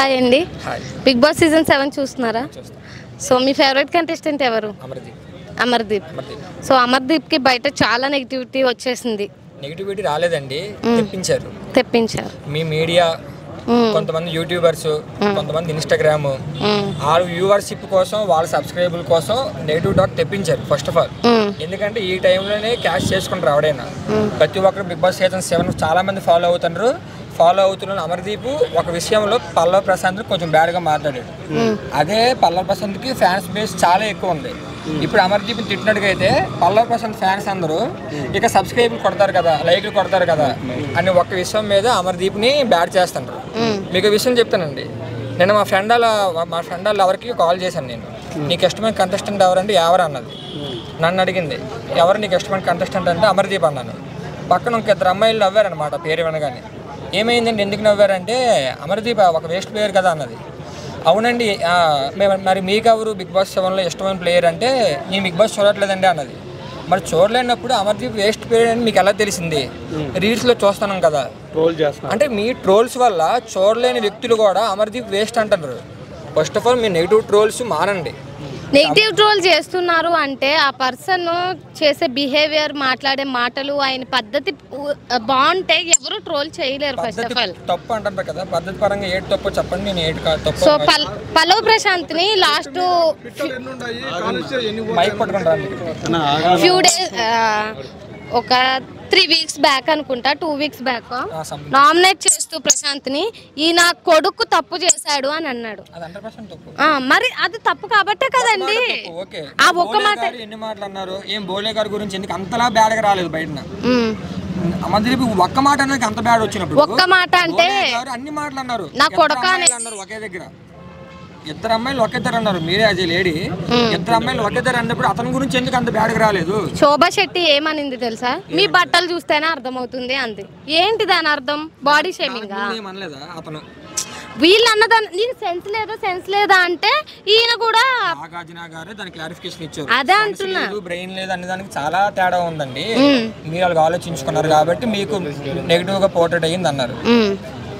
Hi అండి hi Bigg Boss season seven చూస్తున్నారా చూస్తాం సో మీ ఫేవరెట్ కంటెస్టెంట్ ఎవరు అమర్దీప్ అమర్దీప్ అమర్దీప్ సో అమర్దీప్కి బయట చాలా నెగిటివిటీ వచ్చేసింది నెగిటివిటీ రాలేదండి తెప్పించారు తెప్పించారు మీ మీడియా మ్మ్. కొంతమంది యూట్యూబర్స్ కొంతమంది ఇన్స్టాగ్రామ్ మ్మ్. వాళ్ళ వ్యూవర్షిప్ కోసం వాళ్ళ సబ్స్క్రైబుల్ కోసం నెగిటివ్ టాక్ తెప్పించారు ఫస్ట్ ఆఫ్ ఆల్ మ్మ్. ఎందుకంటే ఈ టైంలోనే క్యాష్ చేసుకుంటారు ఎవడైనా ప్రతి ఒక్కరు బిగ్ బాస్ సీజన్ సెవెన్ చాలా మంది ఫాలో అవుతున్నారు ఫాలో అవుతున్న అమర్దీప్ ఒక విషయంలో పల్లవ్ ప్రశాంత్ కొంచెం బ్యాడ్గా మాట్లాడాడు అదే పల్లవ్ ప్రశాంత్కి ఫ్యాన్స్ బేస్ చాలా ఎక్కువ ఉంది ఇప్పుడు అమర్దీప్ తిట్టినట్టుగా అయితే పల్లవ్ ప్రశాంత్ ఫ్యాన్స్ అందరూ ఇక సబ్స్క్రైబ్ కొడతారు కదా లైక్లు కొడతారు కదా అని ఒక విషయం మీద అమర్దీప్ని బ్యాడ్ చేస్తుంటారు మీకు ఒక విషయం చెప్తానండి నేను మా ఫ్రెండ్ వాళ్ళ మా ఫ్రెండ్ వాళ్ళ ఎవరికి కాల్ చేశాను నేను నీకు ఇష్టమైన కంటెస్టెంట్ ఎవరంటే ఎవరు అన్నది నన్ను అడిగింది ఎవరు నీకు ఇష్టమైన కంటెస్టెంట్ అంటే అమర్దీప్ అన్నాను పక్కన ఇంక ఇద్దరు అమ్మాయిలు నవ్వారనమాట పేరు వినగానే ఏమైందండి ఎందుకు నవ్వారంటే అమర్దీప్ ఒక వేస్ట్ ప్లేయర్ కదా అన్నది అవునండి ఆ, మేము మరి మీకు ఎవరు బిగ్ బాస్ సెవెన్లో ఇష్టమైన ప్లేయర్ అంటే నేను బిగ్ బాస్ చూడట్లేదండి అన్నది మరి చూడలేనప్పుడు అమర్దీప్ వేస్ట్ ప్లేయర్ అని మీకు ఎలా తెలిసింది రీల్స్లో చూస్తున్నాం కదా ట్రోల్ చేస్తున్నా అంటే మీ ట్రోల్స్ వల్ల చూడలేని వ్యక్తులు కూడా అమర్దీప్ వేస్ట్ అంటున్నారు ఫస్ట్ ఆఫ్ ఆల్ మీ నెగిటివ్ ట్రోల్స్ మానండి నెగిటివ్ ట్రోల్ చేస్తున్నారు అంటే ఆ పర్సన్ చేసే బిహేవియర్ మాట్లాడే మాటలు ఆయన పద్ధతి ఉ- బాగుంటే ఎవరు ట్రోల్ చేయలేరు ఫస్ట్ ఆఫ్ ఆల్ తప్పు అంటారు కదా పద్ధతి పరంగా ఏడు తప్పు చెప్పండి నేను ఏడు కాదు తప్పు సో పల్ పల్లవ్ ప్రశాంత్ ని లాస్ట్ మైక్ పట్టుకుంటాను ఫ్యూ డేస్ ఒక త్రీ వీక్స్ బ్యాక్ అనుకుంటా టూ వీక్స్ బ్యాక్ నామినేట్ చేస్తూ ప్రశాంత్ ని ఈయన కొడుకు తప్పు చేశాడు అని అన్నాడు అది హండ్రెడ్ పర్సెంట్ తప్పు ఆ, మరి అది తప్పు కాబట్టే కదండి తప్పు, ఓకే ఆ ఒక్క బోలే మాట గారు ఎన్ని మాటలు అన్నారు ఏం బోలే గారి గురించి ఎందుకు అంతలా బ్యాడ్గా రాలేదు బయట ఉమ్. అమర్దీప్ ఒక్క మాట అనేది అంత బ్యాడ్ వచ్చినప్పుడు ఒక్క మాట అంటే బోలే గారు అన్ని మాటలు అన్నారు నా ఇద్దరు కొడుకా అమ్మాయిలు అన్నారు ఒకే దగ్గర ఇద్దరు అమ్మాయిలు ఒకేద్దరు అన్నారు మీరే అజయ్ లేడీ ఇద్దరు అమ్మాయిలు ఒకేద్దరు అన్నప్పుడు అతని గురించి ఎందుకు అంత బ్యాడ్గా రాలేదు శోభా శెట్టి ఏమనింది తెలుసా మీ బట్టలు చూస్తేనే అర్థమవుతుంది అంది ఏంటి దాని అర్థం బాడీ షేమింగ్ ఏమనలేదా అతను వీళ్ళు అన్నదాన్ని నీకు సెన్స్ లేదా సెన్స్ లేదా అంటే ఈయన కూడా నాగార్జున గారు దాని క్లారిఫికేషన్ ఇచ్చారు అదే Sense అంటున్నా లేదు బ్రెయిన్ లేదు అనే దానికి చాలా తేడా ఉందండి మీరు వాళ్ళకి ఆలోచించుకున్నారు కాబట్టి మీకు నెగిటివ్ గా పోర్ట్రేట్ అయ్యింది అన్నారు మ్మ్.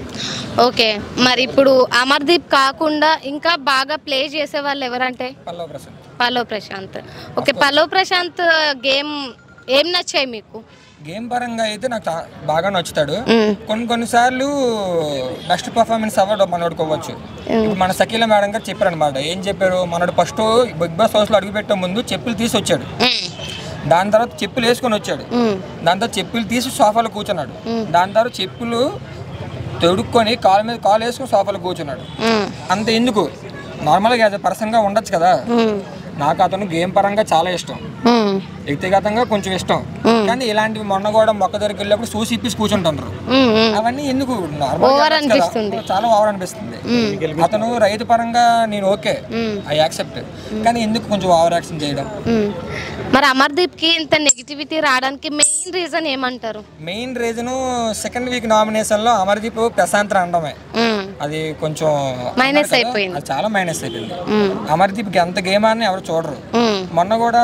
ఓకే మరి ఇప్పుడు అమర్దీప్ కాకుండా ఇంకా బాగా ప్లే చేసే వాళ్ళు ఎవరంటే పల్లవ ప్రసాద్ పల్లవ్ ప్రశాంత్ ఓకే పల్లవ్ ప్రశాంత్ గేమ్ ఏం నచ్చాయి మీకు గేమ్ పరంగా అయితే నాకు చా- బాగా నచ్చుతాడు మ్మ్. కొన్ని కొన్నిసార్లు బెస్ట్ పర్ఫార్మెన్స్ అవార్డు మనోడుకోవచ్చు ఇప్పుడు మన సకీల మేడం గారు చెప్పారు అనమాట ఏం చెప్పారు మనోడు ఫస్ట్ బిగ్ బాస్ హౌస్లో అడుగుపెట్టే ముందు చెప్పులు తీసి వచ్చాడు మ్మ్. దాని తర్వాత చెప్పులు వేసుకొని వచ్చాడు మ్మ్. దాని తర్వాత చెప్పులు తీసి సోఫాలో కూర్చున్నాడు దాని తర్వాత చెప్పులు తొడుక్కొని కాలు మీద కాలు వేసుకొని సోఫాలో కూర్చున్నాడు మ్మ్. అంత ఎందుకు నార్మల్గా యాజ్ పర్సన్గా ఉండొచ్చు కదా మ్మ్. నాకు అతను గేమ్ పరంగా చాలా ఇష్టం మ్మ్. వ్యక్తిగతంగా కొంచెం ఇష్టం కానీ ఇలాంటివి మొన్న కూడా మొక్క దగ్గరికి వెళ్ళినప్పుడు చూసి ఇప్పి కూర్చుంటుంటారు మ్మ్. మ్మ్. అవన్నీ ఎందుకు నార్మల్ Over అనిపిస్తుంది. చాలా ఓవర్ అనిపిస్తుంది అతను రైతు పరంగా నేను ఓకే ఐ యాక్సెప్ట్ కానీ ఎందుకు కొంచెం ఓవర్ యాక్షన్ చేయడం మ్మ్. మరి అమర్దీప్కి ఇంత నెగిటివిటీ రావడానికి మెయిన్ రీజన్ ఏమంటారు main reason second week nomination లో అమర్దీప్ ప్రశాంత్ అనడమే మ్మ్. అది కొంచెం మైనస్ కదా, అయిపోయింది అది చాలా మైనస్ అయిపోయింది మ్మ్. అమర్దీప్కి ఎంత గేమ్ అని ఎవరు చూడరు మ్మ్. మొన్న కూడా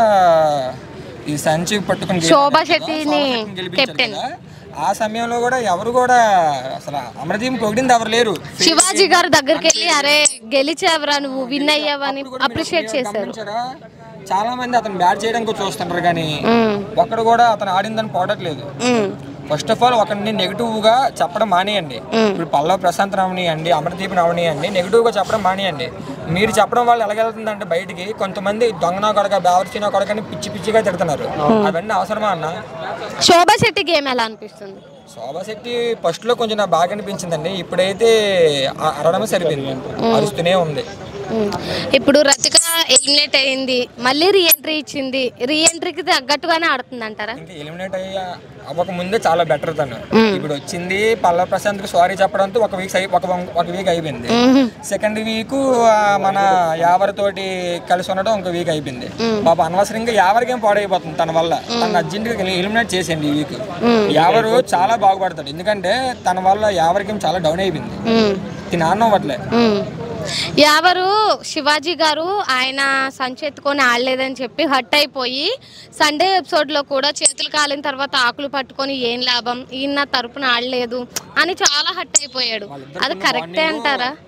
ఈ సంచి పట్టుకుని గేమ్ శోభా ఆడారు కదా, శెట్టిని శోభా శెట్టిని గెలిపించారు కెప్టెన్. కదా, ఆ సమయంలో కూడా ఎవరు కూడా అసలు అమర్దీప్ పొగిడింది ఎవరు లేరు శివాజీ గారు దగ్గరికి వెళ్ళి అరే గెలిచావరా నువ్వు విన్ అయ్యావని అప్రిషియేట్ చేశారు గమనించారా? చాలా మంది అతను బ్యాట్ చేయడానికి చూస్తుంటారు కానీ మ్మ్. ఒక్కడు కూడా అతను ఆడిందని పోవట్లేదు మ్మ్. ఫస్ట్ ఆఫ్ ఆల్ ఒకరిని నెగిటివ్ గా చెప్పడం మానేయండి ఇప్పుడు పల్లవ ప్రశాంత్ రావణియండి అమర్దీప్ రావణియండి నెగిటివ్ గా చెప్పడం మానేయండి మీరు చెప్పడం వల్ల ఎలాగెళ్తుందంటే బయటికి కొంతమంది దొంగనా కొడక బేవర్చిన కొడకని పిచ్చి పిచ్చిగా తిడుతున్నారు అవన్నీ అవసరమా అన్న శోభా శెట్టి గేమ్ ఎలా అనిపిస్తుంది శోభా శెట్టి ఫస్ట్ లో కొంచెం నాకు బాగా అనిపించిందండి ఇప్పుడైతే ఆ అరడమే సరిపోయింది అరుస్తూనే ఉంది ఉమ్. ఇప్పుడు రతిక ఎలిమినేట్ అయింది మళ్ళీ రీఎంట్రీ ఇచ్చింది రీఎంట్రీకి తగ్గట్టుగానే ఆడుతుంది అంటారా ఇంకా ఎలిమినేట్ అయ్యా అవ్వక ముందే చాలా బెటర్ తను ఇప్పుడు వచ్చింది పల్లవ ప్రశాంత్ కి సారీ చెప్పడంతో ఒక వీక్ ఒక ఒక వీక్ అయిపోయింది సెకండ్ వీక్ మన యావర్ తోటి కలిసి ఉండడం ఒక వీక్ అయిపోయింది పాప అనవసరంగా యావర్ గేమ్ పాడైపోతుంది తన వల్ల తన అర్జెంట్ గా ఎలిమినేట్ చేసేయండి ఈ వీక్ యావరు చాలా బాగుపడతాడు ఎందుకంటే తన వల్ల యావర్ గేమ్ చాలా డౌన్ అయిపోయింది ఉమ్. తిని ఆడడం అవ్వట్లే ఉమ్. ఎవరు శివాజీ గారు ఆయన సంచి ఎత్తుకొని ఆడలేదని చెప్పి హట్ అయిపోయి సండే ఎపిసోడ్లో కూడా చేతులు కాలిన తర్వాత ఆకులు పట్టుకొని ఏం లాభం ఈయన నా తరపున ఆడలేదు అని చాలా హట్ అయిపోయాడు అది కరెక్టే అంటారా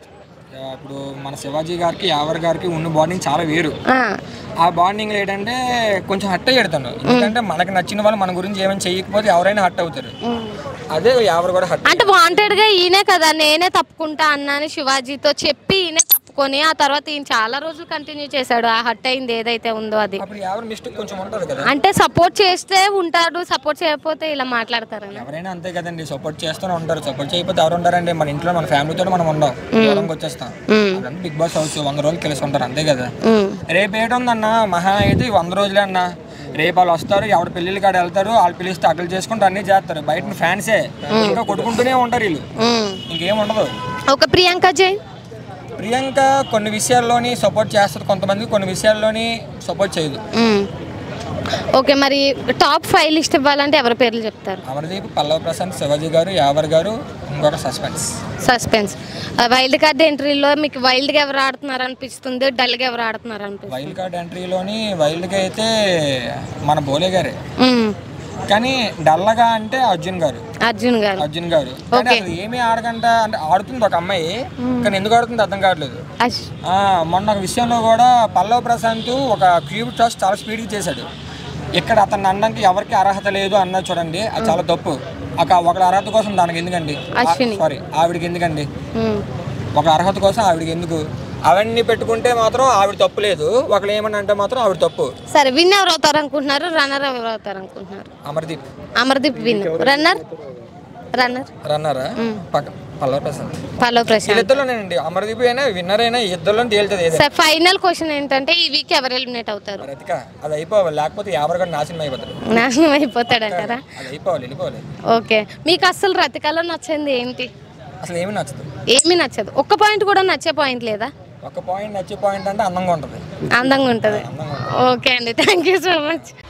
ఆ, ఇప్పుడు మన శివాజీ గారికి యావర్ గారికి ఉన్న బాండింగ్ చాలా వేరు ఆ, ఆ బాండింగ్ ఏంటంటే కొంచెం హట్ అయ్యాడు తను ఎందుకంటే మనకి నచ్చిన వాళ్ళు మన గురించి ఏమైనా చేయకపోతే ఎవరైనా హట్ అవుతారు ఉమ్. అదే యావర్ కూడా హట్ అంటే వాంటెడ్ గా ఈయనే కదా నేనే తప్పుకుంటా అన్నాని శివాజీతో చెప్పి ఈయనే తప్పుకొని ఆ తర్వాత ఈయన చాలా రోజులు కంటిన్యూ చేశాడు ఆ హట్ అయింది ఏదైతే ఉందో అది అప్పుడు యావర్ మిస్టేక్ కొంచెం ఉంటుంది కదా అంటే సపోర్ట్ చేస్తే ఉంటాడు సపోర్ట్ చేయకపోతే ఇలా మాట్లాడతారని ఎవరైనా అంతే కదండి సపోర్ట్ చేస్తూనే ఉంటారు సపోర్ట్ చేయకపోతే ఎవరు ఉంటారండి మన ఇంట్లో మన ఫ్యామిలీతో మనం ఉండం దూరంగా వచ్చేస్తాం ఉమ్, అదంతా బిగ్ బాస్ హౌస్ వంద రోజులు కలిసి ఉంటారు అంతే కదా ఉమ్, రేపు ఏంటుందన్న మహా అయితే ఈ వంద రోజులే అన్న రేపు వాళ్ళు వస్తారు ఎవడ పెళ్ళిళ్ళ కాడ వెళ్తారు వాళ్ళు పిలిస్తే అక్కలు చేసుకుంటూ అన్నీ చేస్తారు బయట ఫ్యాన్సే ఇంకా కొట్టుకుంటూనే ఉంటారు వీళ్ళు ఉమ్. ఇంకేం ఉండదు ఒక ప్రియాంక జైన్ ప్రియాంక కొన్ని విషయాల్లోని సపోర్ట్ చేస్తుంది కొంతమంది కొన్ని విషయాల్లోని సపోర్ట్ చేయదు ఉమ్. ఓకే మరి టాప్ ఫైవ్ లిస్ట్ ఇవ్వాలంటే ఎవరి పేర్లు చెప్తారు అమర్దీప్ పల్లవ ప్రశాంత్ శివాజీ గారు యావర్ గారు ఇంకొక సస్పెన్స్ సస్పెన్స్ వైల్డ్ కార్డ్ ఎంట్రీలో మీకు వైల్డ్గా ఎవరు ఆడుతున్నారు అనిపిస్తుంది డల్గా ఎవరు ఆడుతున్నారు అనిపిస్తుంది వైల్డ్ కార్డ్ ఎంట్రీలోని వైల్డ్గా అయితే మన బోలే గారే ఉమ్, కానీ డల్లగా అంటే అర్జున్ గారు అర్జున్ గారు అర్జున్ గారు కానీ అసలు ఏమీ ఆడకుండా అంటే ఆడుతుంది ఒక అమ్మాయి కానీ ఎందుకు ఆడుతుంది అర్థం కావట్లేదు అష్ ఆ, మొన్న ఒక విషయంలో కూడా పల్లవ ప్రశాంత్ ఒక క్యూబ్ టాస్ చాలా స్పీడ్గా చేశాడు ఇక్కడ అతన్ని అనడానికి ఎవరికి అర్హత లేదు అన్నది చూడండి అది చాలా తప్పు ఒక ఒకరి అర్హత కోసం దానికి ఎందుకండి అశ్విని. సారీ ఆవిడకి ఎందుకండి ఉమ్, ఒక అర్హత కోసం ఆవిడకి ఎందుకు అవన్నీ పెట్టుకుంటే మాత్రం ఆవిడ తప్పు లేదు ఒకళ్ళు ఏమని అంటే మాత్రం ఆవిడ తప్పు సరే విన్ ఎవరు అవుతారు అనుకుంటున్నారు రన్నర్ ఎవరు అవుతారు అనుకుంటున్నారు Amardeep Amardeep win runner runner రన్నారా పక్క పల్లవ ప్రశాంత్ పలో ప్రశాంత్ వీళ్ళిద్దరులోనేనండి అమర్దీప్ అయినా విన్నర్ అయినా ఇద్దరులో తేలుతుంది ఏదో సార్ ఫైనల్ క్వశ్చన్ ఏంటంటే ఈ వీక్ ఎవరు ఎలిమినేట్ అవుతారు రతిక అది అయిపోవాలి లేకపోతే ఎవరు కూడా నాశనం అయిపోతారు నాశనం అయిపోతాడంటారా అది అయిపోవాలి వెళ్ళిపోవాలి ఓకే మీకు అసలు రతికలో నచ్చింది ఏంటి అసలు ఏమీ నచ్చదు ఏమీ నచ్చదు ఒక్క పాయింట్ కూడా నచ్చే పాయింట్ లేదా ఒక పాయింట్ నచ్చే పాయింట్ అంటే అందంగా ఉంటుంది అందంగా ఉంటుంది అందంగా ఓకే అండి థ్యాంక్ యూ సో మచ్